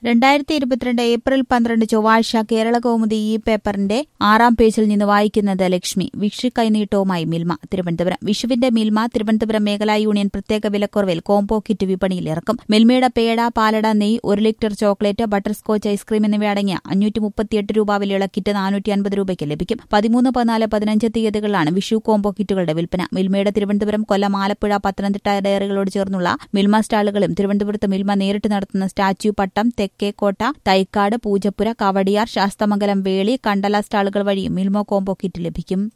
രണ്ടായിരത്തി ഇരുപത്തിരണ്ട് ഏപ്രിൽ പന്ത്രണ്ട് ചൊവ്വാഴ്ച കേരള കൗമുദി ഈ പേപ്പറിന്റെ ആറാം പേജിൽ നിന്ന് വായിക്കുന്നത് ലക്ഷ്മി വിഷു കൈനീട്ടവുമായി മിൽമ തിരുവനന്തപുരം വിഷുവിന്റെ മിൽമ തിരുവനന്തപുരം മേഖലാ യൂണിയൻ പ്രത്യേക വിലക്കുറവിൽ കോംബോ കിറ്റ് വിപണിയിൽ ഇറക്കും മിൽമയുടെ പേട പാലട നെയ് ഒരു litre chocolate butter scotch ice cream എന്നിവയടങ്ങിയ അഞ്ഞൂറ്റി മുപ്പത്തിയെട്ട് രൂപ വിലയുള്ള കിറ്റ് നാനൂറ്റി അൻപത് രൂപയ്ക്ക് ലഭിക്കും പതിമൂന്ന് പതിനാല് പതിനഞ്ച് തീയതികളിലാണ് വിഷു കോംബോ കിറ്റുകളുടെ വിൽപ്പന മിൽമയുടെ തിരുവനന്തപുരം കൊല്ലം ആലപ്പുഴ പത്തനംതിട്ട ഡയറികളോട് ചേർന്നുള്ള മിൽമ സ്റ്റാളുകളും തിരുവനന്തപുരത്ത് മിൽമ നേരിട്ട് നടത്തുന്ന സ്റ്റാച്യു പട്ടം തെക്കേക്കോട്ട തൈക്കാട് പൂജപ്പുര കവടിയാർ ശാസ്തമംഗലം വേളി കണ്ടല സ്റ്റാളുകൾ വഴിയും മിൽമോ കോംബോ കിറ്റ് ലഭിക്കും